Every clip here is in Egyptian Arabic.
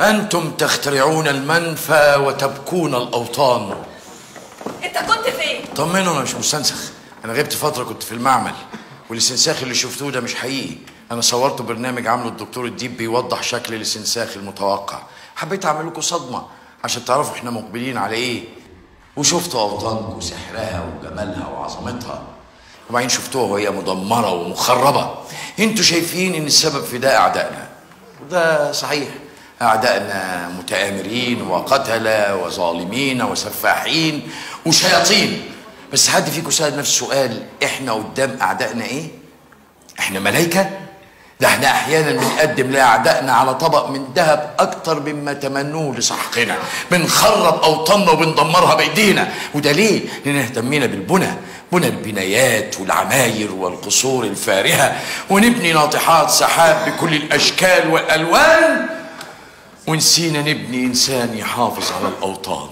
أنتم تخترعون المنفى وتبكون الأوطان انت كنت فين طمنوا أنا مش مستنسخ أنا غبت فترة كنت في المعمل والاستنساخ اللي شفتوه ده مش حقيقي أنا صورت برنامج عامله الدكتور الديب بيوضح شكل الاستنساخ المتوقع حبيت أعمل لكم صدمة عشان تعرفوا إحنا مقبلين على إيه وشفتوا أوطانكم وسحرها وجمالها وعظمتها وبعدين شفتوها وهي مدمرة ومخربة انتوا شايفين ان السبب في ده اعدائنا وده صحيح اعدائنا متآمرين وقتلة وظالمين وسفاحين وشياطين بس حد فيكم سأل نفسه سؤال احنا قدام اعدائنا ايه احنا ملايكة ده احنا احيانا بنقدم لاعدائنا على طبق من ذهب اكتر مما تمنوه لسحقنا بنخرب اوطاننا وبندمرها بايدينا وده ليه لان اهتمينا بالبنى بنى البنايات والعماير والقصور الفارهه ونبني ناطحات سحاب بكل الاشكال والالوان ونسينا نبني انسان يحافظ على الاوطان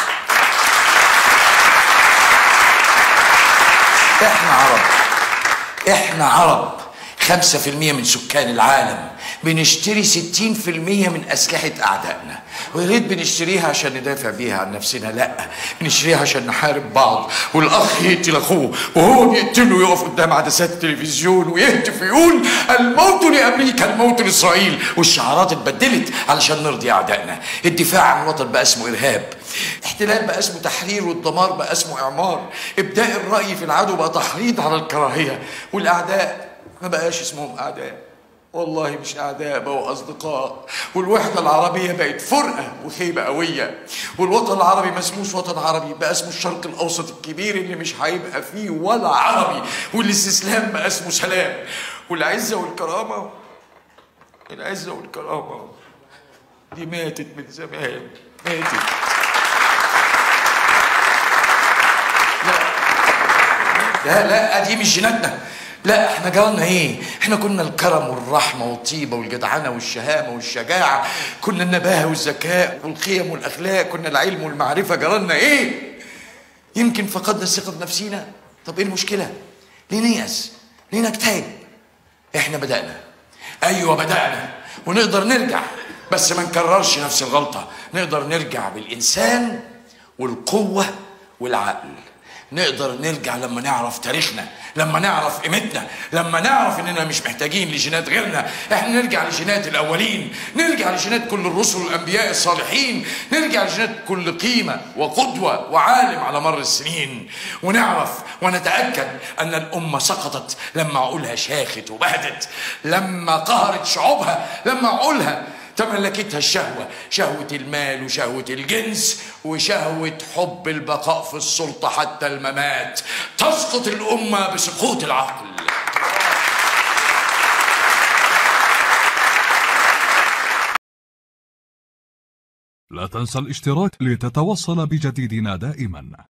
احنا عرب احنا عرب خمسة في المية من سكان العالم بنشتري ستين في المية من أسلحة أعدائنا ويا ريت بنشتريها عشان ندافع بيها عن نفسنا لا بنشتريها عشان نحارب بعض والأخ يقتل أخوه وهو بيقتله يقف قدام عدسات التلفزيون ويهتف ويقول الموت لأمريكا الموت لإسرائيل والشعارات اتبدلت علشان نرضي أعدائنا الدفاع عن الوطن بقى اسمه إرهاب احتلال بقى اسمه تحرير والدمار بقى اسمه إعمار إبداء الرأي في العدو بقى تحريض على الكراهية والأعداء ما بقاش اسمهم أعداء والله مش أعداء بقوا أصدقاء والوحدة العربية بقت فرقة وخيبة قوية والوطن العربي ما اسموش وطن عربي بقى اسمه الشرق الأوسط الكبير اللي مش هيبقى فيه ولا عربي والاستسلام بقى اسمه سلام والعزة والكرامة العزة والكرامة دي ماتت من زمان ماتت لا لا دي مش جيناتنا لا احنا جالنا ايه احنا كنا الكرم والرحمة والطيبة والجدعنة والشهامة والشجاعة كنا النباهة والذكاء والقيم والأخلاق كنا العلم والمعرفة جرالنا ايه يمكن فقدنا الثقة في نفسينا طب ايه المشكلة ليه نيأس ليه نجتهد احنا بدأنا ايوه بدأنا ونقدر نرجع بس ما نكررش نفس الغلطة نقدر نرجع بالإنسان والقوة والعقل نقدر نرجع لما نعرف تاريخنا لما نعرف قيمتنا لما نعرف اننا مش محتاجين لجينات غيرنا احنا نرجع لجينات الاولين نرجع لجينات كل الرسل والانبياء الصالحين نرجع لجينات كل قيمه وقدوه وعالم على مر السنين ونعرف ونتاكد ان الامه سقطت لما عقولها شاخت وبهدت لما قهرت شعوبها لما عقولها تملكتها الشهوة شهوة المال وشهوة الجنس وشهوة حب البقاء في السلطة حتى الممات تسقط الأمة بسقوط العقل لا تنسى الاشتراك لتتوصل بجديدنا دائما